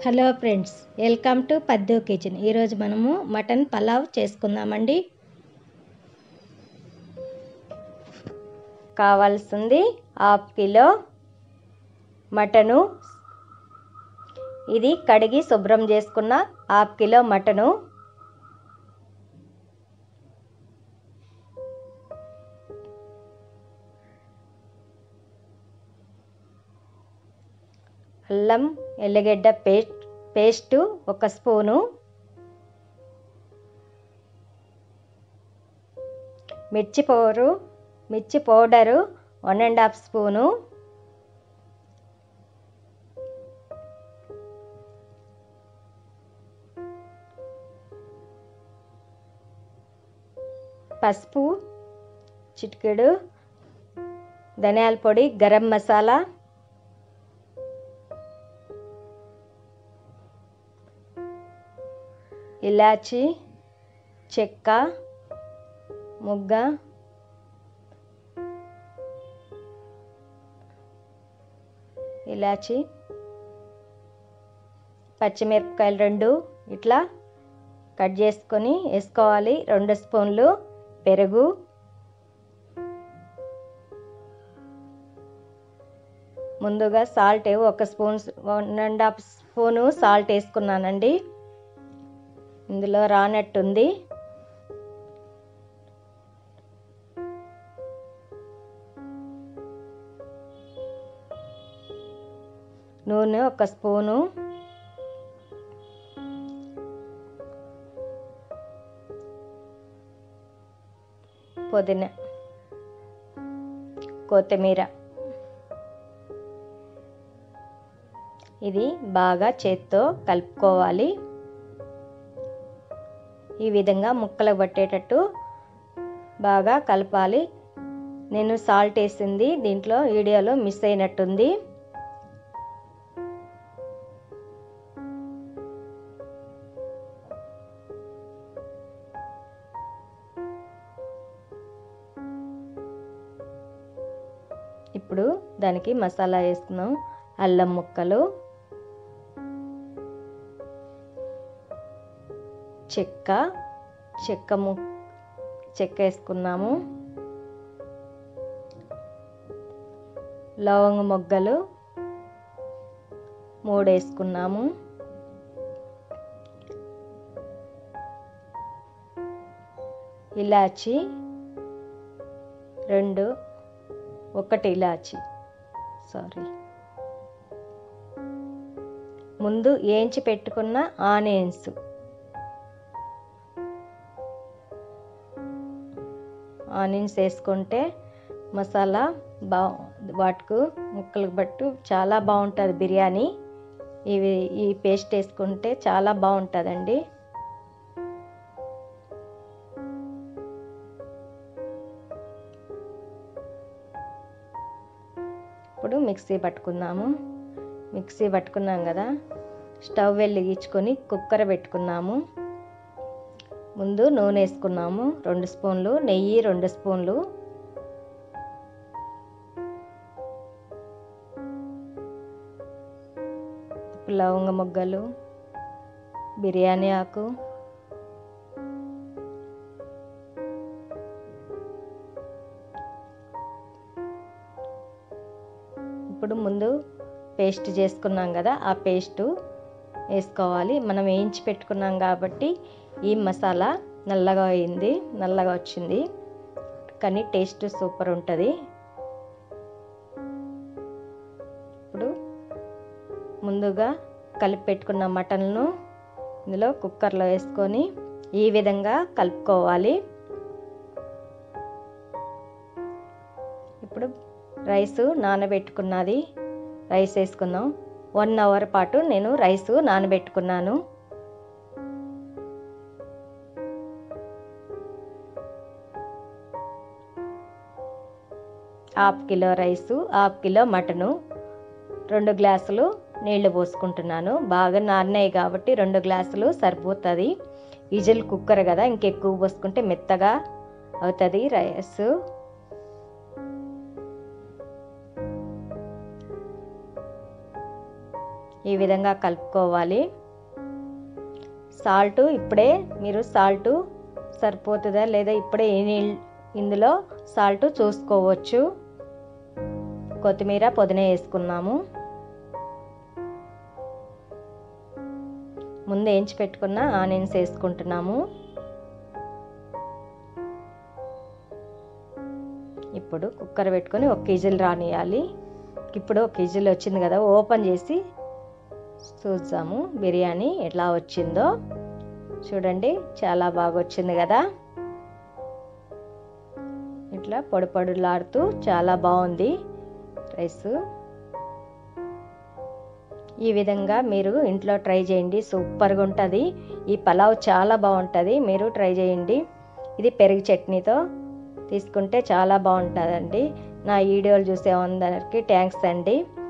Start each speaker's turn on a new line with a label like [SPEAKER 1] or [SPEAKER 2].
[SPEAKER 1] hello friends welcome to Paddu kitchen ఈరోజు మనము mutton pulao చేసుకుందామండి కావాల్సింది హాఫ్ కిలో మటను ఇది కడిగి శుభ్రం చేసుకున్న హాఫ్ కిలో మటను అల్లం ఎల్లిగడ్డ పేస్ట్ పేస్టు ఒక స్పూను మిర్చి పౌడరు మిర్చి powder one and half spoon పసుపు చిటికెడు ధనియాల పొడి గరం మసాలా ఇలాచి చెక్క ముగ్గ ఇలాచి పచ్చిమిరపకాయలు రెండు ఇట్లా కట్ చేసుకొని వేసుకోవాలి రెండు స్పూన్లు పెరుగు ముందుగా సాల్ట్ ఒక spoon one and half spoon salt వేసుకున్నానండి ఇందులో రానట్టుంది నూనె ఒక స్పూను పుదీనా కొత్తిమీర ఇది బాగా చేత్తో కలుపుకోవాలి ఈ విధంగా ముక్కలకు పట్టేటట్టు బాగా కలపాలి నేను సాల్ట్ వేసింది దీంట్లో వీడియోలో మిస్ అయినట్టుంది ఇప్పుడు దానికి మసాలా వేస్తున్నాం అల్లం ముక్కలు చెక్క చెక్క ము చెక్క వేసుకున్నాము లవంగ మొగ్గలు మూడు వేసుకున్నాము ఇలాచి రెండు ఒకటి ఇలాచి సారీ ముందు వేయించి పెట్టుకున్న ఆనియన్స్ ఆనియన్స్ వేసుకుంటే మసాలా బా వాటికు ముక్కలకు బట్టు చాలా బాగుంటుంది బిర్యానీ ఇవి ఈ పేస్ట్ వేసుకుంటే చాలా బాగుంటుందండి ఇప్పుడు మిక్సీ పట్టుకుందాము మిక్సీ పట్టుకున్నాం కదా స్టవ్ వెలిగించుకొని కుక్కర్ పెట్టుకున్నాము ముందు నూనె వేసుకున్నాము రెండు స్పూన్లు నెయ్యి రెండు స్పూన్లు లవంగ మొగ్గలు బిర్యానీ ఆకు ఇప్పుడు ముందు పేస్ట్ చేసుకున్నాం కదా ఆ పేస్టు వేసుకోవాలి మనం వేయించి పెట్టుకున్నాం కాబట్టి ఈ మసాలా నల్లగా అయింది నల్లగా వచ్చింది కానీ టేస్ట్ సూపర్ ఉంటుంది ఇప్పుడు ముందుగా కలిపి పెట్టుకున్న మటన్ను ఇందులో కుక్కర్లో వేసుకొని ఈ విధంగా కలుపుకోవాలి ఇప్పుడు రైస్ నానబెట్టుకున్నది రైస్ వేసుకుందాం వన్ అవర్ పాటు నేను రైస్ నానబెట్టుకున్నాను half kilo rice half kilo mutton రెండు గ్లాసులు నీళ్లు పోసుకుంటున్నాను బాగా నాన్నాయి కాబట్టి రెండు గ్లాసులు సరిపోతుంది విజిల్ కుక్కర్ కదా ఇంకెక్కువ పోసుకుంటే మెత్తగా అవుతుంది రైస్ ఈ విధంగా కలుపుకోవాలి సాల్ట్ ఇప్పుడే మీరు సాల్ట్ సరిపోతుందా లేదా ఇప్పుడే ఈ నీళ్ళు ఇందులో సాల్ట్ చూసుకోవచ్చు కొత్తిమీర పుదీనా వేసుకున్నాము ముందు వేయించి పెట్టుకున్న ఆనియన్స్ వేసుకుంటున్నాము ఇప్పుడు కుక్కర్ పెట్టుకొని ఒక కేజీలు రానియాలి ఇప్పుడు ఒక కేజీలు వచ్చింది కదా ఓపెన్ చేసి చూద్దాము బిర్యానీ ఎట్లా వచ్చిందో చూడండి చాలా బాగా వచ్చింది కదా ఇట్లా పొడి పొడిలాడుతూ చాలా బాగుంది రైస్ ఈ విధంగా మీరు ఇంట్లో ట్రై చేయండి సూపర్గా ఉంటుంది ఈ పలావ్ చాలా బాగుంటుంది మీరు ట్రై చేయండి ఇది పెరుగు చట్నీతో తీసుకుంటే చాలా బాగుంటుందండి నా వీడియోలు చూసే అందరికి థ్యాంక్స్ అండి